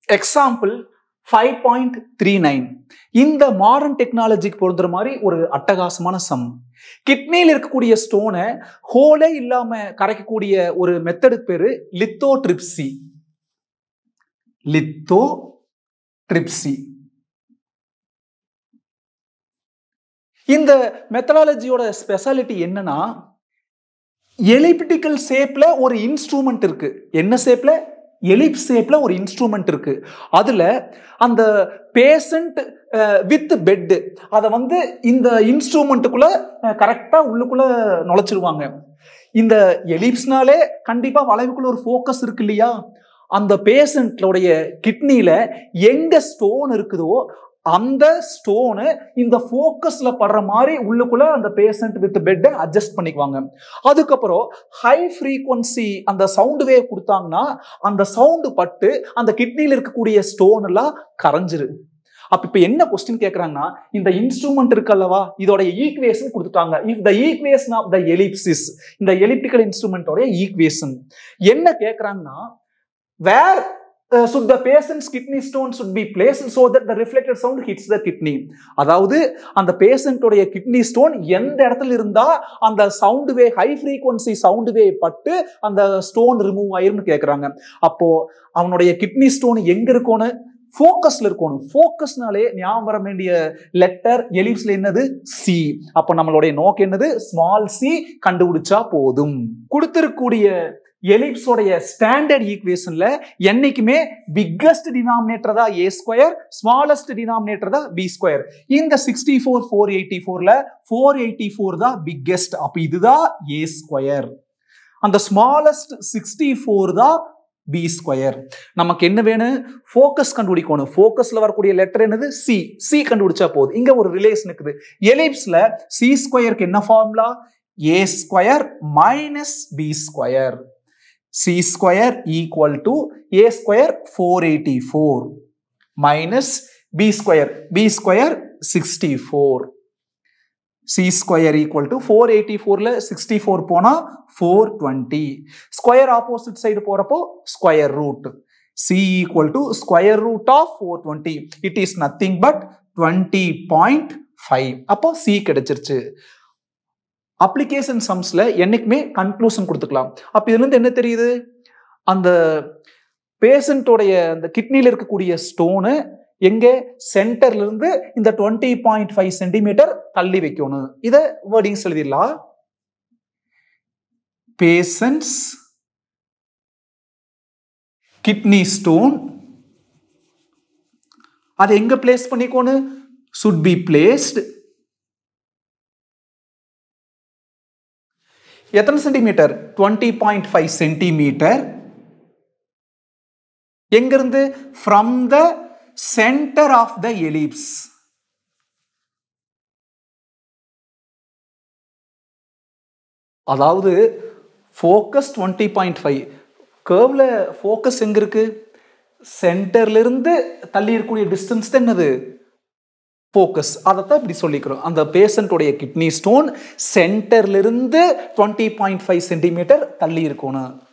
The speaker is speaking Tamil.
example five point three nine இந்த மாடர்ன் டெக்னாலஜிக்கு பொறுத்துற மாதிரி ஒரு அட்டகாசமான சம் கிட்னியில் இருக்கக்கூடிய ஸ்டோனை ஹோலே இல்லாம கரைக்கக்கூடிய ஒரு மெத்தடுக்கு பேரு லித்தோ ட்ரிப்சி லித்தோ ட்ரிப்சி இந்த மெத்தடாலஜியோட ஸ்பெஷாலிட்டி என்னன்னா எலிப்டிக்கல் ஷேப்ல ஒரு இன்ஸ்ட்ருமெண்ட் இருக்கு என்ன ஷேப்ல எலிப் ஷேப்ல ஒரு இன்ஸ்ட்ருமெண்ட் இருக்கு அதுல அந்த பேஷண்ட் வித் பெட் அதை வந்து இந்த இன்ஸ்ட்ருமெண்ட்டுக்குள்ள கரெக்டா உள்ளுக்குள்ள நுழைச்சிருவாங்க இந்த எலிப்ஸ்னாலே கண்டிப்பா வளைவுக்குள்ள ஒரு ஃபோக்கஸ் இருக்கு இல்லையா அந்த பேஷண்ட்லோடைய கிட்னில எங்க ஸ்டோன் இருக்குதோ அந்த ஸ்டோனு இந்த ஃபோக்கஸ்ல படுற மாதிரி உள்ளுக்குள்ள அந்த பேஷண்ட் வித் பெட்டை அட்ஜஸ்ட் பண்ணிக்குவாங்க அதுக்கப்புறம் ஹை ஃப்ரீக்வன்சி அந்த சவுண்டு வேவ் கொடுத்தாங்கன்னா அந்த சவுண்டு பட்டு அந்த கிட்னியில் இருக்கக்கூடிய ஸ்டோன் எல்லாம் கரைஞ்சிரு அப்ப இப்ப என்ன கொஸ்டின் கேக்குறாங்கன்னா இந்த இன்ஸ்ட்ருமெண்ட் இருக்கல்லவா இதோட ஈக்குவேஷன் கொடுத்துட்டாங்க if the equation of the ellipses இந்த எலிப்டிக்கல் இன்ஸ்ட்ருமெண்டோட ஈக்குவேஷன் என்ன கேக்குறாங்கன்னா வேர் uh, should the patient's kidney stone should be placed so that the reflected sound hits the kidney அதாவது அந்த பேஷண்டோடைய கிட்னி ஸ்டோன் எந்த இடத்துல இருந்தா அந்த sound wave high frequency sound wave பட்டு அந்த ஸ்டோன் ரிமூவ் ஆயிரும்னு கேக்குறாங்க அப்போ அவனுடைய கிட்னி ஸ்டோன் எங்க இருக்கணும் ஃபோக்கஸ்ல இருக்கணும் ஃபோக்கஸ்னாலே ஞாபகம் வர வேண்டிய லெட்டர் எலிப்ஸ்ல என்னது சி அப்போ நம்மளுடைய நோக்கு என்னது ஸ்மால் சி கண்டுபிடிச்சா போதும் கொடுத்திருக்கக்கூடிய எலிப்ஸோடைய ஸ்டாண்டர்ட் ஈக்குவேஷன்ல என்னைக்குமே பிக்கஸ்ட் டினாமினேட்டர் தான் ஏ ஸ்கொயர் ஸ்மாலஸ்ட் டினாமினேட்டர் தான் பி ஸ்கொயர் இந்த sixty four four eighty four four eighty four தான் பிக்கெஸ்ட் அப்ப இதுதான் ஏ ஸ்கொயர் அந்த ஸ்மாலஸ்ட் சிக்ஸ்டி ஃபோர் தான் பி ஸ்கொயர் நமக்கு என்ன வேணும் ஃபோக்கஸ் கண்டுபிடிக்கணும் ஃபோக்கஸ்ல வரக்கூடிய லெட்டர் என்னது சி சி கண்டுபிடிச்சா போதும் இங்க ஒரு ரிலேஷன் இருக்குது எலிப்ஸ்ல சி ஸ்கொயருக்கு என்ன formula A square minus B square c square equal to a square 484 minus b square b square 64 c square equal to 484 ல 64 போனா 420 ஸ்கொயர் ஆப்போசிட் சைடு போறப்போ square root c equal to square root of 420 it is nothing but 20.5 அப்போ c கிடைச்சிருச்சு அப்ளிகேஷன் சம்ஸ்ல என்னைக்குமே கன்க்ளூஷன் கொடுத்துக்கலாம் அப்ப இதுல இருந்து என்ன தெரியுது அந்த பேஷண்டோடைய அந்த கிட்னில இருக்கக்கூடிய ஸ்டோனு எங்க சென்டர்ல இருந்து இந்த டுவெண்ட்டி பாயிண்ட் ஃபைவ் சென்டிமீட்டர் தள்ளி வைக்கணும் இதை வேர்டிங்ஸ் எழுதிடலாம் பேஷன்ஸ் கிட்னி ஸ்டோன் அதை எங்க பிளேஸ் பண்ணிக்கோணும் சுட் பி பிளேஸ்டு எத்தனை centimetre twenty point five centimetre எங்கிருந்து from the centre of the ellipse அதாவது ஃபோக்கஸ் டுவெண்ட்டி பாயிண்ட் ஃபைவ் கேர்வ்ல ஃபோக்கஸ் எங்க இருக்கு சென்டர்ல இருந்து தள்ளி இருக்கக்கூடிய டிஸ்டன்ஸ் தான் என்னது ஃபோக்கஸ் அதைத்தான் இப்படி சொல்லிக்கிறோம் அந்த பேஷண்ட்டுடைய கிட்னி ஸ்டோன் சென்டர்ல இருந்து டுவெண்ட்டி பாயிண்ட் ஃபைவ் சென்டிமீட்டர் தள்ளி இருக்கணும்